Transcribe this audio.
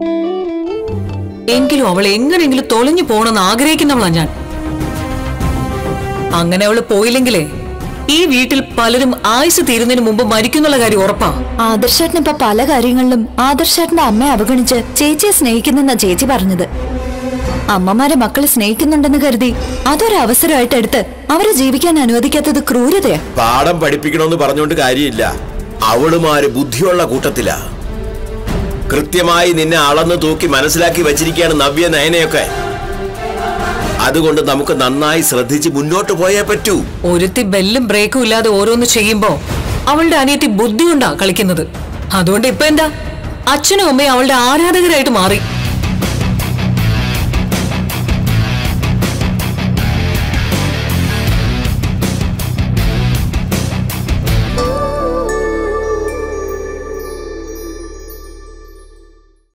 എങ്കിലും അവൾ എങ്ങനെയെങ്കിലും തൊലഞ്ഞു പോണെന്ന് ആഗ്രഹിക്കുന്നവളാ ഞാൻ അങ്ങനെ അവള് പോയില്ലെങ്കിലേ ഈ വീട്ടിൽ പലരും ആയുസ് തീരുന്നതിന് മുമ്പ് മരിക്കുന്നുള്ള കാര്യം ഉറപ്പാ ആദർശേട്ടൻ ഇപ്പൊ പല കാര്യങ്ങളിലും ആദർശേട്ടന്റെ അമ്മയെ അവഗണിച്ച് ചേച്ചിയെ സ്നേഹിക്കുന്നെന്നാ ചേച്ചി പറഞ്ഞത് അമ്മമാരെ മക്കളെ സ്നേഹിക്കുന്നുണ്ടെന്ന് കരുതി അതൊരു അവസരമായിട്ട് എടുത്ത് അവരെ ജീവിക്കാൻ അനുവദിക്കാത്തത് ക്രൂരതയാ പാഠം പഠിപ്പിക്കണമെന്ന് പറഞ്ഞുകൊണ്ട് കാര്യമില്ല അവളുമാര് ബുദ്ധിയുള്ള കൂട്ടത്തിലാ കൃത്യമായി നിന്നെ അളന്ന് തൂക്കി മനസ്സിലാക്കി വെച്ചിരിക്കുകയാണ് നവ്യ നയനയൊക്കെ അതുകൊണ്ട് നമുക്ക് നന്നായി ശ്രദ്ധിച്ച് മുന്നോട്ട് പോയേ പറ്റൂ ഒരുത്തി ബെല്ലും ബ്രേക്കും ഇല്ലാതെ ഓരോന്ന് ചെയ്യുമ്പോ അവളുടെ അനിയത്തി ബുദ്ധി കൊണ്ടാ കളിക്കുന്നത് അതുകൊണ്ട് ഇപ്പൊ എന്താ അച്ഛനും അമ്മയും അവളുടെ ആരാധകരായിട്ട് മാറി